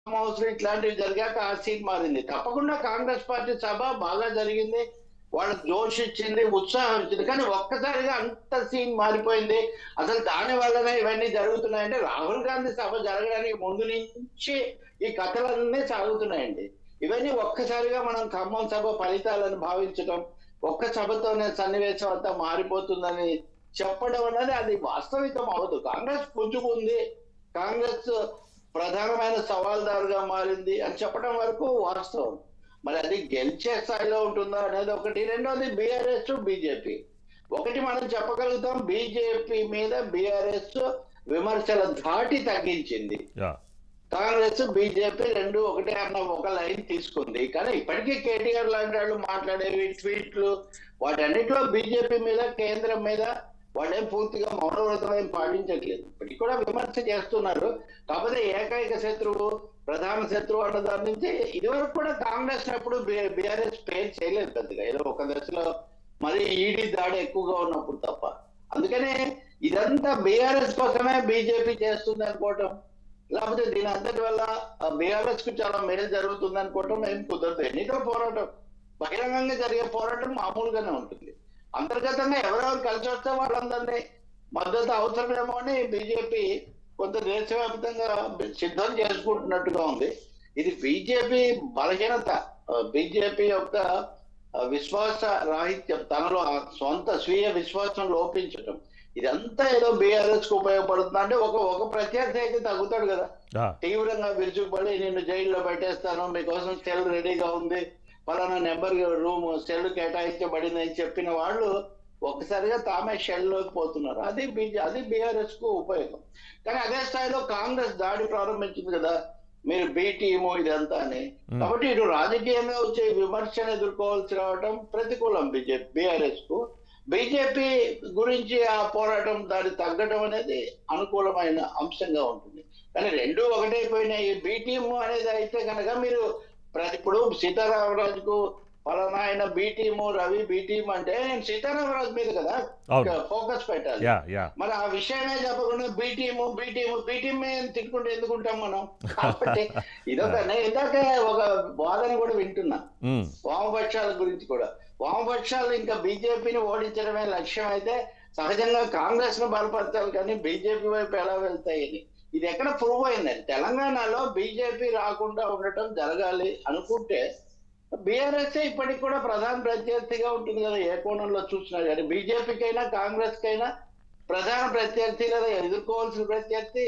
House లో ఇట్లాంటివి జరిగాక ఆ సీన్ మారింది తప్పకుండా కాంగ్రెస్ పార్టీ సభ బాగా జరిగింది వాళ్ళకి జోష్ ఇచ్చింది ఉత్సాహం ఇచ్చింది కానీ ఒక్కసారిగా అంత సీన్ మారిపోయింది అసలు దాని వల్లనే ఇవన్నీ జరుగుతున్నాయంటే రాహుల్ గాంధీ సభ జరగడానికి ముందు నుంచి ఈ కథలన్నీ సాగుతున్నాయండి ఇవన్నీ ఒక్కసారిగా మనం ఖమ్మం సభ ఫలితాలను భావించడం ఒక్క సభతోనే సన్నివేశం అంతా మారిపోతుందని చెప్పడం అనేది అది వాస్తవికం అవదు కాంగ్రెస్ పుంజుకుంది కాంగ్రెస్ ప్రధానమైన సవాల్దారుగా మారింది అని చెప్పడం వరకు వాస్తవం మరి అది గెలిచే స్థాయిలో ఉంటుందా అనేది ఒకటి రెండోది బీఆర్ఎస్ బీజేపీ ఒకటి మనం చెప్పగలుగుతాం బీజేపీ మీద బీఆర్ఎస్ విమర్శల ధాటి తగ్గించింది యా కాంగ్రెస్ బీజేపీ రెండు ఒకటే అన్న ఒక లైన్ తీసుకుంది కానీ ఇప్పటికీ కేటీఆర్ లాంటి వాళ్ళు మాట్లాడేవి ట్వీట్లు వాటన్నిటిలో బీజేపీ మీద కేంద్రం మీద వాళ్ళేం పూర్తిగా మౌనవ్రతం ఏం పాటించట్లేదు ఇప్పటికి కూడా విమర్శ చేస్తున్నారు కాకపోతే ఏకైక శత్రువు ప్రధాన శత్రువు అన్న దాని నుంచి ఇదివరకు కూడా కాంగ్రెస్ ఎప్పుడు బీఆర్ఎస్ పేరు చేయలేదు పెద్దగా ఏదో ఒక దశలో మరి ఈడీ దాడి ఎక్కువగా ఉన్నప్పుడు తప్ప అందుకనే ఇదంతా బీఆర్ఎస్ కోసమే బీజేపీ చేస్తుంది అనుకోవటం లేకపోతే దీని అంతటి వల్ల బీఆర్ఎస్ కు చాలా మేలు జరుగుతుంది అనుకోవటం ఏం కుదరదు ఎన్నికల పోరాటం బహిరంగంగా జరిగే పోరాటం మామూలుగానే ఉంటుంది అంతర్గతంగా ఎవరెవరు కలిసి వస్తే వాళ్ళందరినీ మద్దతు అవసరమేమో అని బీజేపీ కొంత దేశవ్యాప్తంగా సిద్ధం చేసుకుంటున్నట్టుగా ఉంది ఇది బీజేపీ బలహీనత బీజేపీ యొక్క ఆ, విశ్వాస రాహిత్యం తనలో ఆ సొంత స్వీయ విశ్వాసం లోపించటం ఇదంతా ఏదో బీఆర్ఎస్ కు ఉపయోగపడుతుంది అంటే ఒక ఒక ప్రత్యర్థి అయితే తగ్గుతాడు కదా యా తీవ్రంగా విరుచుకుపడి నేను జైల్లో పెట్టేస్తాను మీకోసం సెల్ రెడీగా ఉంది పలానా నెంబర్ రూమ్ సెల్ కేటాయించబడింది అని చెప్పిన వాళ్ళు ఒక్కసారిగా తామే షెల్ లోకి పోతున్నారు అది బీజే అది బీఆర్ఎస్ కు ఉపయోగం కానీ అదే స్థాయిలో కాంగ్రెస్ దాడి ప్రారంభించింది కదా మీరు బి టీము ఇదంతా అని Hmm. కాబట్టి ఇటు రాజకీయంగా వచ్చే విమర్శను ఎదుర్కోవాల్సి రావడం ప్రతికూలం బీజేపీ బీఆర్ఎస్ కు బీజేపీ గురించి ఆ పోరాటం దాన్ని తగ్గడం అనేది అనుకూలమైన అంశంగా ఉంటుంది కానీ రెండు ఒకటైపోయినాయి బి టీము అనేది అయితే కనుక మీరు ప్రతి ఇప్పుడు సీతారామరాజుకు పలానా ఆయన B team Ravi B team అంటే నేను సీతారామరాజు మీద కదా అవును ఫోకస్ పెట్టాలి యా యా మరి ఆ విషయమే చెప్పకుండా B team B team B team తిట్టుకుంటే ఎందుకుంటాం మనం కాబట్టి ఇదొక నేను ఇందాక ఒక వాదన కూడా వింటున్నా ఉమ్, వామపక్షాల గురించి కూడా వామపక్షాలు ఇంకా బీజేపీని ఓడించడమే లక్ష్యం అయితే సహజంగా కాంగ్రెస్ ను బలపరచాలి కానీ బీజేపీ వైపు ఎలా వెళ్తాయని ఇది ఎక్కడ ప్రూవ్ అయిందండి తెలంగాణలో బీజేపీ రాకుండా ఉండటం జరగాలి అనుకుంటే బీఆర్ఎస్ ఇప్పటికి కూడా ప్రధాన ప్రత్యర్థిగా ఉంటుంది కదా ఏ కోణంలో చూసినా కానీ బీజేపీకైనా కాంగ్రెస్ కైనా ప్రధాన ప్రత్యర్థి లేదా ఎదుర్కోవాల్సిన ప్రత్యర్థి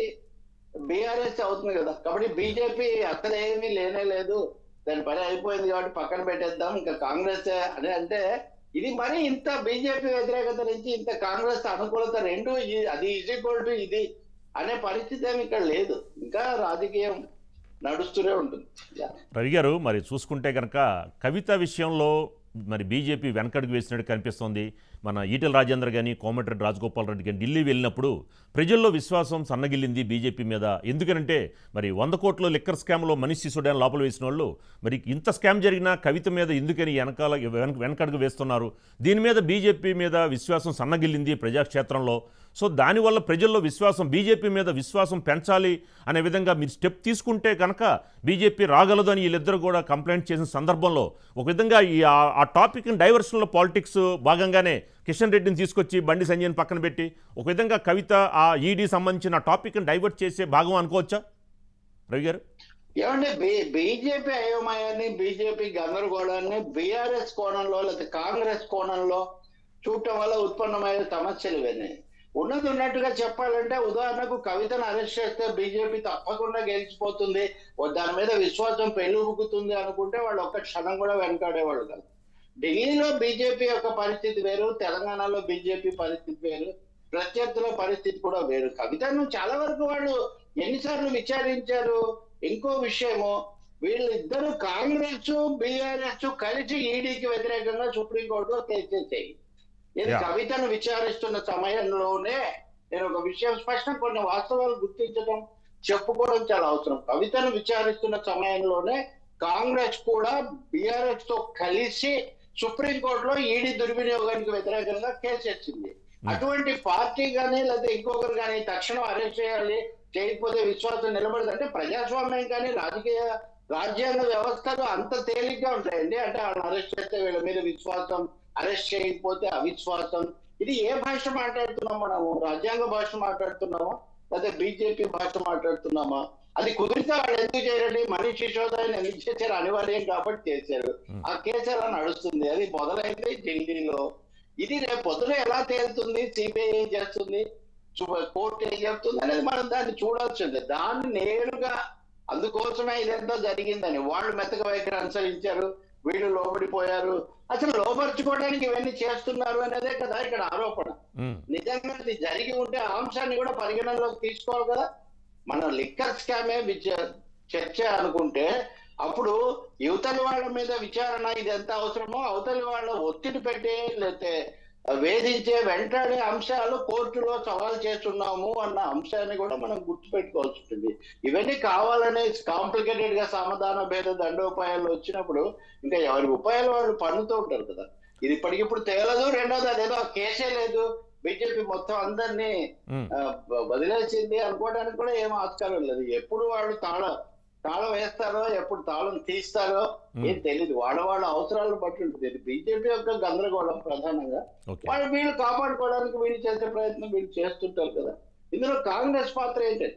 బీఆర్ఎస్ అవుతుంది కదా కాబట్టి బీజేపీ అసలు ఏమీ లేనే లేదు దాని పని అయిపోయింది కాబట్టి పక్కన పెట్టేద్దాం ఇంకా కాంగ్రెస్ అని అంటే ఇది మరి ఇంత బీజేపీ వ్యతిరేకత నుంచి ఇంత కాంగ్రెస్ అనుకూలత రెండు ఇ- అది ఈజ్ ఈక్వల్ టు ఇది అనే పరిస్థితి ఏమి ఇక్కడ లేదు ఇంకా రాజకీయం నడుస్తూనే ఉంటుంది రవి గారు మరి చూసుకుంటే కనుక కవిత విషయంలో మరి బీజేపీ వెనకడుగు వేసినట్టు కనిపిస్తోంది మన ఈటెల రాజేందర్ కానీ కోమటిరెడ్డి రాజగోపాల్ రెడ్డి కానీ ఢిల్లీ వెళ్ళినప్పుడు ప్రజల్లో విశ్వాసం సన్నగిల్లింది బీజేపీ మీద ఎందుకనంటే మరి వంద కోట్ల లిక్కర్ స్కామ్లో మనీష్ సిసోడియా లోపల వేసిన వాళ్ళు మరి ఇంత స్కామ్ జరిగినా కవిత మీద ఎందుకని వెనకాల వెనక వెనకడుగు వేస్తున్నారు దీని మీద బీజేపీ మీద విశ్వాసం సన్నగిల్లింది ప్రజాక్షేత్రంలో సో దానివల్ల ప్రజల్లో విశ్వాసం బీజేపీ మీద విశ్వాసం పెంచాలి అనే విధంగా మీరు స్టెప్ తీసుకుంటే కనుక బీజేపీ రాగలదని వీళ్ళిద్దరు కూడా కంప్లైంట్ చేసిన సందర్భంలో ఒక విధంగా ఈ ఆ- ఆ టాపిక్ డైవర్షన్లో పాలిటిక్స్ భాగంగానే కిషన్ రెడ్డిని తీసుకొచ్చి బండి సంజయ్ని పక్కన పెట్టి ఒక విధంగా కవిత ఆ ఈడీ సంబంధించిన టాపిక్ని డైవర్ట్ చేసే భాగం అనుకోవచ్చా రవి గారు ఏమంటే బీ- బీజేపీ అయోమయాన్ని బీజేపీ గందరగోళాన్ని బీఆర్ఎస్ కోణంలో లేదా కాంగ్రెస్ కోణంలో చూడటం వల్ల ఉత్పన్నమయ్యే సమస్యలు ఇవన్నీ ఉన్నది ఉన్నట్టుగా చెప్పాలంటే ఉదాహరణకు కవితను అరెస్ట్ చేస్తే బీజేపీ తప్పకుండా గెలిచిపోతుంది ఓ దాని మీద విశ్వాసం పెళ్ళుబుకుతుంది అనుకుంటే వాళ్ళు ఒక్క క్షణం కూడా వెనకాడేవాళ్ళు కాదు ఢిల్లీలో బీజేపీ యొక్క పరిస్థితి వేరు తెలంగాణలో బీజేపీ పరిస్థితి వేరు ప్రత్యర్థుల పరిస్థితి కూడా వేరు కవితను చాలా వరకు వాళ్ళు ఎన్నిసార్లు విచారించారు ఇంకో విషయము వీళ్ళిద్దరూ కాంగ్రెస్ బీఆర్ఎస్ కలిసి ఈడీకి వ్యతిరేకంగా సుప్రీంకోర్టులో కేసు చేసాయి ఇది Yeah. కవితను విచారిస్తున్న సమయంలోనే నేను ఒక విషయం స్పష్టం కొన్ని వాస్తవాలు గుర్తించడం చెప్పుకోవడం చాలా అవసరం కవితను విచారిస్తున్న సమయంలోనే కాంగ్రెస్ కూడా బీఆర్ఎస్ తో కలిసి సుప్రీంకోర్టులో ఈడీ దుర్వినియోగానికి వ్యతిరేకంగా కేసు వేసింది అటువంటి పార్టీ కానీ లేదా ఇంకొకరు కానీ తక్షణం అరెస్ట్ చేయాలి చేయకపోతే విశ్వాసం నిలబడదు అంటే ప్రజాస్వామ్యం కానీ రాజకీయ రాజ్యాంగ వ్యవస్థలు అంత తేలిగ్గా ఉంటాయండి అంటే వాళ్ళని అరెస్ట్ చేస్తే వీళ్ళ మీద విశ్వాసం అరెస్ట్ చేయకపోతే అవిశ్వాసం ఇది ఏ భాష మాట్లాడుతున్నాం మనము రాజ్యాంగ భాష మాట్లాడుతున్నామా లేదా బీజేపీ భాష మాట్లాడుతున్నామా అది కుదిరితే వాళ్ళు ఎందుకు చేయరండి మనీష్ సిసోదాన్ని ఎందుకు చేశారు అనివార్యం కాబట్టి చేశారు Hmm. ఆ కేసు అలా నడుస్తుంది అది మొదలైంది ఢిల్లీలో ఇది రేపు పొద్దున ఎలా తేలుతుంది సిబిఐ ఏం చేస్తుంది సు- కోర్టు ఏం చెప్తుంది అనేది మనం దాన్ని చూడాల్సిందే దాన్ని నేరుగా అందుకోసమే ఇదంతా జరిగిందని వాళ్ళు మెత్తక వైఖరి అనుసరించారు వీళ్ళు లోబడిపోయారు అసలు లోపరుచుకోవడానికి ఇవన్నీ చేస్తున్నారు అనేదే కదా ఇక్కడ ఆరోపణ ఉమ్, నిజంగా ఇది జరిగి ఉంటే ఆ అంశాన్ని కూడా పరిగణనలోకి తీసుకోవాలి కదా మన లిక్కర్ స్కామే విచ- చర్చ అనుకుంటే అప్పుడు యువతలి వాళ్ళ మీద విచారణ ఇది ఎంత అవసరమో అవతలి వాళ్ళ ఒత్తిడి పెట్టే లేకపోతే వేధించే వెంటాడే అంశాలు కోర్టులో సవాల్ చేస్తున్నాము అన్న అంశాన్ని కూడా మనం గుర్తుపెట్టుకోవాల్సి ఉంటుంది ఇవన్నీ కావాలనే కాంప్లికేటెడ్ గా సమాధాన భేద దండోపాయాలు వచ్చినప్పుడు ఇంకా ఎవరి ఉపాయాలు వాళ్ళు పన్నుతూ ఉంటారు కదా ఇది ఇప్పటికిప్పుడు తేలదు రెండోది అదేదో కేసే లేదు బీజేపీ మొత్తం అందరినీ ఉమ్. ఆ, బ- వదిలేసింది అనుకోవడానికి కూడా ఏం ఆస్కారం లేదు ఎప్పుడు వాళ్ళు తాళం తాళం వేస్తారో ఎప్పుడు తాళం తీస్తారో ఏం తెలియదు వాళ్ళ వాళ్ళ అవసరాలను బట్టి ఉంటుంది ఇది బీజేపీ యొక్క గందరగోళం ప్రధానంగా ఓకే వాళ్ళు వీళ్ళు కాపాడుకోవడానికి వీళ్ళు చేసే ప్రయత్నం వీళ్ళు చేస్తుంటారు కదా ఇందులో కాంగ్రెస్ పాత్ర ఏంటంటే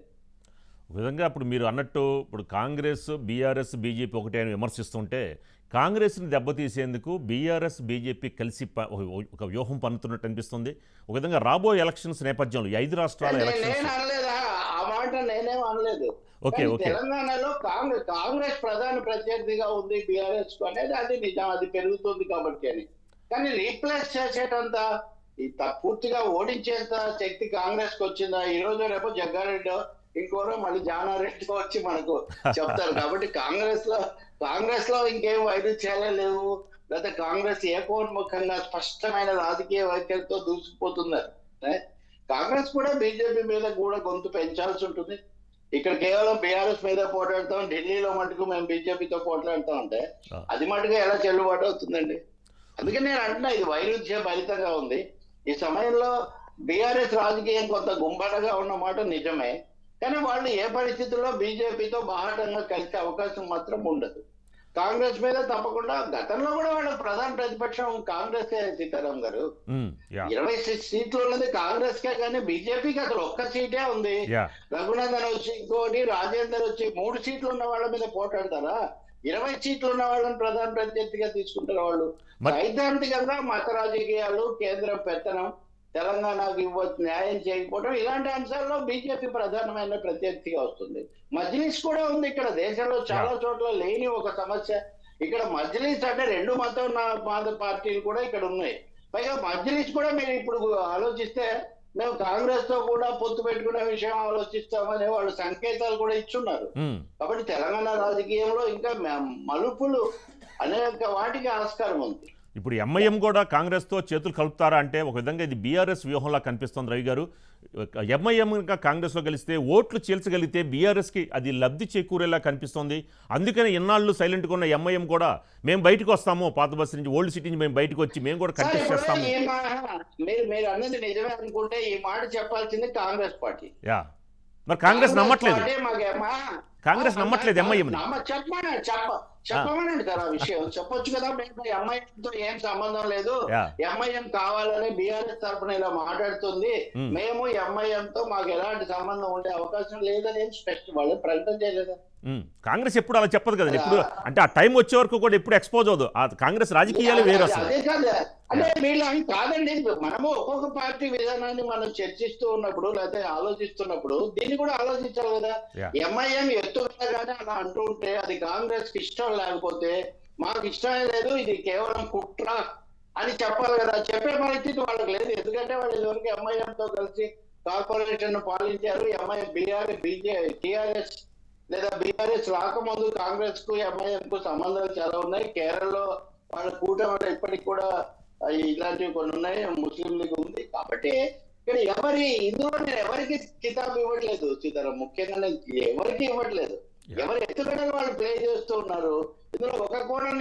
ఒక విధంగా ఇప్పుడు మీరు అన్నట్టు ఇప్పుడు కాంగ్రెస్ బీఆర్ఎస్ బీజేపీ ఒకటే అని విమర్శిస్తుంటే కాంగ్రెస్ని దెబ్బతీసేందుకు బీఆర్ఎస్ బీజేపీ కలిసి ప- ఒక- ఒక వ్యూహం పన్నుతున్నట్టు అనిపిస్తుంది ఒక విధంగా రాబోయే ఎలక్షన్స్ నేపథ్యంలో ఈ ఐదు రాష్ట్రాల నేను ఎలక్షన్స్ నేను అనలేదా ఆ మాట నేనేం అనలేదు ఓకే కానీ ఓకే తెలంగాణలో కాంగ్రెస్ కాంగ్రెస్ ప్రధాన ప్రత్యర్థిగా ఉంది బీఆర్ఎస్ అనేది అది నిజం అది పెరుగుతుంది కాబట్టి అని కానీ రీప్లేస్ చేసేటంత ఈ త- పూర్తిగా ఓడించేంత శక్తి కాంగ్రెస్ కి వచ్చిందా ఈ రోజు రేపు జగ్గారెడ్డి ఇంకోరో మళ్ళీ జానారెడ్డి వచ్చి మనకు చెప్తారు కాబట్టి కాంగ్రెస్ లో కాంగ్రెస్ లో ఇంకేం వైరుధ్యాలే లేవు లేకపోతే కాంగ్రెస్ ఏకోన్ముఖంగా స్పష్టమైన రాజకీయ వైఖరితో దూసుకుపోతున్నారు ఏ? కాంగ్రెస్ కూడా బీజేపీ మీద కూడా గొంతు పెంచాల్సి ఉంటుంది ఇక్కడ కేవలం బీఆర్ఎస్ మీద పోట్లాడతాం ఢిల్లీలో మటుకు మేము బీజేపీతో పోట్లాడుతా ఉంటే ఆ. అది మటుకు ఎలా చెల్లుబాటు అవుతుందండి అందుకే నేను అంటున్నా ఇది వైరుధ్య భరితంగా ఉంది ఈ సమయంలో బీఆర్ఎస్ రాజకీయం కొంత గుంబడగా ఉన్న మాట నిజమే కానీ వాళ్ళు ఏ పరిస్థితుల్లో బీజేపీతో బాహటంగా కలిసే అవకాశం మాత్రం ఉండదు కాంగ్రెస్ మీద తప్పకుండా గతంలో కూడా వాళ్ళ ప్రధాన ప్రతిపక్షం కాంగ్రెస్ సీతారాం గారు ఉమ్, యా ఇరవై సిక్స్ సీట్లు ఉన్నది కాంగ్రెస్ కే కానీ బీజేపీకి అసలు ఒక్క సీటే ఉంది యా రఘునందన్ వచ్చి ఇంకోటి రాజేందర్ వచ్చి మూడు సీట్లు ఉన్న వాళ్ళ మీద పోటాడతారా ఇరవై సీట్లు ఉన్న వాళ్ళని ప్రధాన ప్రత్యర్థిగా తీసుకుంటారు వాళ్ళు మరి- సైద్ధాంతికంగా మత రాజకీయాలు కేంద్రం పెత్తనం తెలంగాణకు ఇవ్వ న్యాయం చేయకపోవడం ఇలాంటి అంశాల్లో బీజేపీ ప్రధానమైన ప్రత్యర్థిగా వస్తుంది మజ్లిస్ కూడా ఉంది ఇక్కడ దేశంలో చాలా చోట్ల లేని ఒక సమస్య ఇక్కడ మజ్లిస్ అంటే రెండు మతం నా- మత పార్టీలు కూడా ఇక్కడ ఉన్నాయి పైగా మజ్లిస్ కూడా మీరు ఇప్పుడు ఆలోచిస్తే మేము కాంగ్రెస్ తో కూడా పొత్తు పెట్టుకునే విషయం ఆలోచిస్తామని వాళ్ళు సంకేతాలు కూడా ఇచ్చున్నారు ఉమ్, కాబట్టి తెలంగాణ రాజకీయంలో ఇంకా మ- మలుపులు అనేక వాటికి ఆస్కారం ఉంది ఇప్పుడు ఎంఐఎం కూడా కాంగ్రెస్తో చేతులు కలుపుతారా అంటే ఒక విధంగా ఇది బీఆర్ఎస్ వ్యూహంలా కనిపిస్తుంది రవి గారు ఎంఐఎం ఇంకా కాంగ్రెస్లో కలిస్తే ఓట్లు చీల్చగలిగితే బీఆర్ఎస్కి అది లబ్ధి చేకూరేలా కనిపిస్తోంది అందుకని ఇన్నాళ్ళు సైలెంట్గా ఉన్న ఎంఐఎం కూడా మేము బయటకు వస్తాము పాత బస్సు నుంచి ఓల్డ్ సిటీ నుంచి మేము బయటకు వచ్చి మేము కూడా సార్, కంటెస్ట్ ఇప్పుడు చేస్తాము ఈ మా- మీరు మీరు అన్నది నిజమే అనుకుంటే ఈ మాట చెప్పాల్సింది కాంగ్రెస్ పార్టీ యా మరి కాంగ్రెస్ నమ్మట్లేదు పార్టీ మాకేమా కాంగ్రెస్ నమ్మట్లేదు ఎంఐఎం నమ్మ చెప్పమని చెప్ప చెప్పమనండి సార్ ఆ విషయం చెప్పొచ్చు కదా మేము ఎంఐఎంతో ఏం సంబంధం లేదు యా ఎంఐఎం కావాలని బీఆర్ఎస్ తరఫున ఇలా మాట్లాడుతుంది Hmm. మేము ఎంఐఎం తో మాకు ఎలాంటి సంబంధం ఉండే అవకాశం లేదని ఏం స్పష్టం వాళ్ళు ప్రకటన చేయలేదా ఉమ్, కాంగ్రెస్ ఎప్పుడు అలా చెప్పదు కదా ఎప్పుడు అంటే ఆ టైం వచ్చే వరకు కూడా ఎప్పుడు ఎక్స్పోజ్ అవ్వదు ఆ కాంగ్రెస్ రాజకీయాలు వేరు అదే- అసలు అదే కాదు అంటే వీళ్ళు అని కాదండి మనము ఒక్కొక్క పార్టీ విధానాన్ని మనం చర్చిస్తూ ఉన్నప్పుడు లేకపోతే ఆలోచిస్తున్నప్పుడు దీన్ని కూడా ఆలోచించాలి కదా Yeah. ఎంఐఎం ఎత్తుగానే అలా అంటూ ఉంటే అది కాంగ్రెస్ కి ఇష్టం లేకపోతే మాకు ఇష్టమే లేదు ఇది కేవలం కుట్ర అని చెప్పాలి కదా చెప్పే పరిస్థితి వాళ్ళకి లేదు ఎందుకంటే వాళ్ళు ఇదివరకు ఎంఐఎం తో కలిసి కార్పొరేషన్ పాలించారు ఎంఐ బీఆర్ బీజే టిఆర్ఎస్ లేదా బీఆర్ఎస్ రాకముందు కాంగ్రెస్ కు ఎంఐఎం కు సంబంధాలు చాలా ఉన్నాయి కేరళలో వాళ్ళ కూటమిలో ఇప్పటికి కూడా ఆ, ఇలాంటివి కొన్ని ఉన్నాయి ముస్లిం లీగ్ ఉంది కాబట్టి ఇక్కడ ఎవరి ఇందులో నేను ఎవరికి కితాబ్ ఇవ్వట్లేదు సీతారాం ముఖ్యంగా నేను ఎవరికి ఇవ్వట్లేదు ఎవరి ఎత్తుగడలు వాళ్ళు ప్లే చేస్తూ ఉన్నారు ఇందులో ఒక కోణం